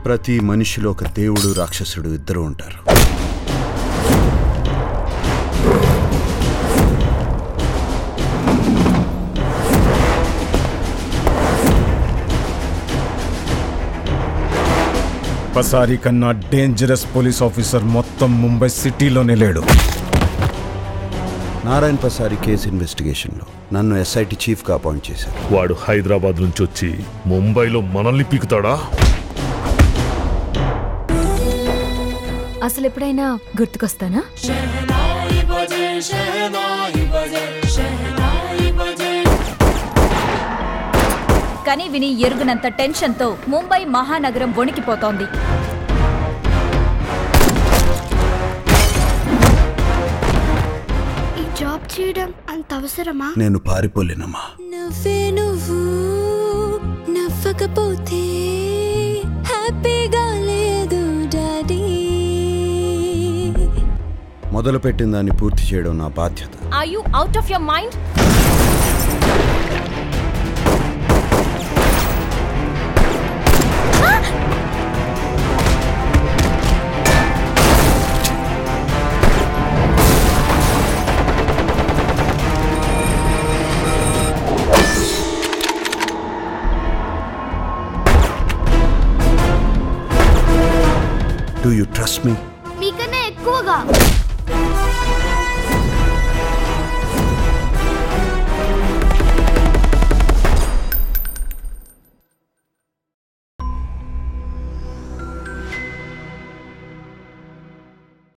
ప్రతి మనిషిలో ఒక దేవుడు రాక్షసుడు ఇద్దరు ఉంటారు పసారి కన్నా డేంజరస్ పోలీస్ ఆఫీసర్ మొత్తం ముంబై సిటీలోనే లేడు నారాయణ పసారి కేసు ఇన్వెస్టిగేషన్లో నన్ను ఎస్ఐటి చీఫ్గా అపాయింట్ చేశారు వాడు హైదరాబాద్ నుంచి వచ్చి ముంబైలో మనల్ని పీకుతాడా అసలు ఎప్పుడైనా గుర్తుకొస్తానా కని విని ఎరుగునంత టెన్షన్తో ముంబై మహానగరం వణికిపోతోంది ఈ జాబ్ చేయడం అంత అవసరమా నేను పారిపోలేనమ్మా నవ్వే నువ్వు నవ్వకపోతే హ్యాపీగా లేదు డాడీ మొదలుపెట్టిన దాన్ని పూర్తి చేయడం నా బాధ్యత are you out of your mind do you trust me మీకన్నా ఎక్కువగా